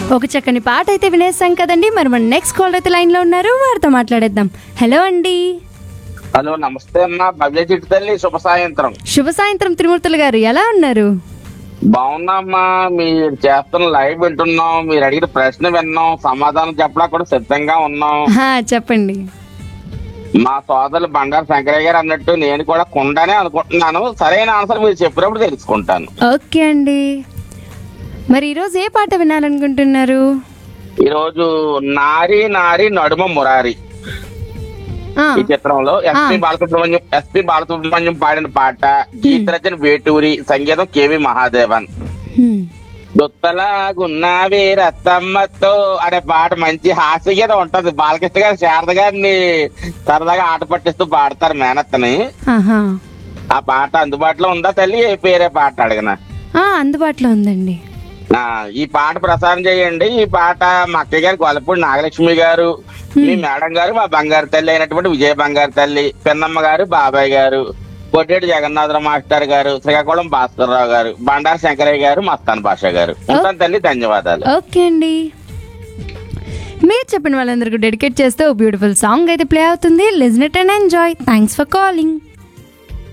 ఒక చక్కని పాట అయితే వినేసాం కదండి మరి మన నెక్స్ట్ కాల్ అయితే లైన్లో ఉన్నారు వారితో మాట్లాడేద్దాం హలో అండి హలో నమస్తే అమ్మా భవ్య చిట్టు తల్లి శుభ సాయంత్రం శుభ సాయంత్రం త్రిమూర్తులు గారు ఎలా ఉన్నారు బాగున్నామ్మా మీరు చేస్తున్న లైవ్ వింటున్నాం మీరు అడిగిన ప్రశ్న విన్నాం సమాధానం చెప్పడానికి కూడా సిద్ధంగా ఉన్నాం హా, చెప్పండి మా సోదరులు బండారు శంకరయ్య గారు అన్నట్టు నేను కూడా కుండానే అనుకుంటున్నాను సరైన ఆన్సర్ మీరు చెప్పినప్పుడు తెలుసుకుంటాను ఓకే అండి మరి ఈరోజు ఏ పాట వినాలనుకుంటున్నారు ఈరోజు నారి నారి నడుమ మురారి ఆ, ఈ చిత్రంలో ఎస్పి ఆ. బాలసుబ్రహ్మణ్యం ఎస్పి బాలసుబ్రహ్మణ్యం పాడిన పాట గీత రచన వేటూరి సంగీతం కేవి మహాదేవన్ హ్మ్. దుత్తలాగున్నావి రత్తమ్మతో అనే పాట మంచి హాస్యగీత ఉంటది బాలకృష్ణ గారు శారద గారిని సరదాగా ఆట పట్టిస్తూ పాడతారు మేనత్తని ఆహా ఆ పాట అందుబాటులో ఉందా తల్లి ఏ పేరే పాట అడగన ఆ, అందుబాటులో ఉందండి ఆ, ఈ పాట ప్రసారం చేయండి ఈ పాట మా అక్కయ్య గారు గొల్లపూడి నాగలక్ష్మి గారు మీ మేడం గారు మా బంగారు తల్లి అయినటువంటి విజయ బంగారు తల్లి పిన్నమ్మ గారు బాబాయ్ గారు కొట్టేటి జగన్నాథరావు మాస్టర్ గారు శ్రీకాకుళం భాస్కర్రావు గారు బండారు శంకరయ్య గారు మస్తాన్ భాష గారు ఉంటాను తల్లి ధన్యవాదాలు ఓకే అండి మీరు చెప్పిన వాళ్ళందరికీ డెడికేట్ చేస్తే ఓ బ్యూటిఫుల్ సాంగ్ అయితే ప్లే అవుతుంది listen it and enjoy thanks for calling